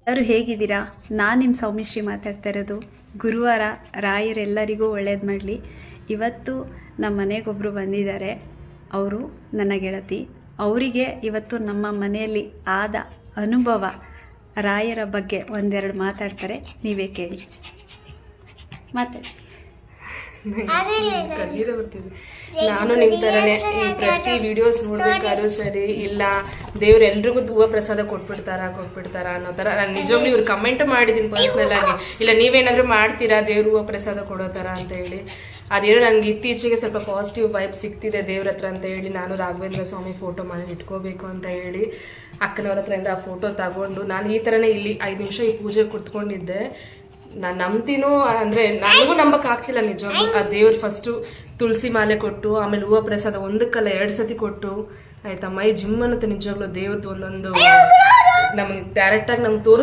ಎಲ್ಲರೂ ಹೇಗಿದ್ದೀರಾ ನಾನು ನಿಮ್ಮ ಸೌಮಿಶ್ರೀ ಮಾತಾಡ್ತಾ ಇರೋದು ಗುರುವಾರ ರಾಯರೆಲ್ಲರಿಗೂ ಒಳ್ಳೇದು ಮಾಡಲಿ ಇವತ್ತು ನಮ್ಮ ಮನೆಗೊಬ್ಬರು ಬಂದಿದ್ದಾರೆ ಅವರು ನನ್ನ ಗೆಳತಿ ಅವರಿಗೆ ಇವತ್ತು ನಮ್ಮ ಮನೆಯಲ್ಲಿ ಆದ ಅನುಭವ ರಾಯರ ಬಗ್ಗೆ ಒಂದೆರಡು ಮಾತಾಡ್ತಾರೆ ನೀವೇ ಕೇಳಿ ಮಾತಾಡಿ ಕಣ್ಣೀರೇ ಬರ್ತಿದೆ ನಾನು ನಿಮ್ ತರನೇ ಈ ಪ್ರತಿ ವಿಡಿಯೋಸ್ ನೋಡ್ಬೇಕಾದ್ರೂ ಸರಿ ಇಲ್ಲ ದೇವ್ರ ಎಲ್ರಿಗೂ ಹೂವ ಪ್ರಸಾದ ಕೊಟ್ಬಿಡ್ತಾರ ಕೊಟ್ಬಿಡ್ತಾರ ಅನ್ನೋ ತರ ನಾನು ನಿಜವಾಗ್ಲೂ ಇವ್ರು ಕಮೆಂಟ್ ಮಾಡಿದೀನಿ ಪರ್ಸನಲ್ ಆಗಿ ಇಲ್ಲ ನೀವೇನಾದ್ರೂ ಮಾಡ್ತೀರಾ ದೇವ್ರ ಹೂವ ಪ್ರಸಾದ ಕೊಡೋ ತರ ಅಂತ ಹೇಳಿ ಅದೇನೋ ನನ್ಗೆ ಇತ್ತೀಚೆಗೆ ಸ್ವಲ್ಪ ಪಾಸಿಟಿವ್ ವೈಬ್ ಸಿಗ್ತಿದೆ ದೇವ್ರ ಹತ್ರ ಅಂತ ಹೇಳಿ ನಾನು ರಾಘವೇಂದ್ರ ಸ್ವಾಮಿ ಫೋಟೋ ಮನೇಲಿ ಇಟ್ಕೋಬೇಕು ಅಂತ ಹೇಳಿ ಅಕ್ಕನವ್ರ ಹತ್ರದಿಂದ ಆ ಫೋಟೋ ತಗೊಂಡು ನಾನು ಈ ತರನೇ ಇಲ್ಲಿ ಐದು ನಿಮಿಷ ಈ ಪೂಜೆ ಕುತ್ಕೊಂಡಿದ್ದೆ ನಾನು ನಂಬ್ತೀನೋ ಅಂದ್ರೆ ನನಗೂ ನಂಬಕ್ ಆಗ್ತಿಲ್ಲ ನಿಜವಾಗ್ಲೂ ಆ ದೇವ್ರು ಫಸ್ಟ್ ತುಳಸಿ ಮಾಲೆ ಕೊಟ್ಟು ಆಮೇಲೆ ಹೂವ ಪ್ರಸಾದ ಒಂದಕ್ಕಲ್ಲ ಎರಡ್ ಸತಿ ಕೊಟ್ಟು ಆಯ್ತಾ ಮೈ ಜಿಮ್ ಅನ್ನತ್ತೆ ನಿಜವಾಗ್ಲೂ ದೇವ್ರದ್ದು ಒಂದೊಂದು ನಮಗೆ ಡೈರೆಕ್ಟ್ ಆಗಿ ನಮ್ಗೆ ತೋರಿಸ್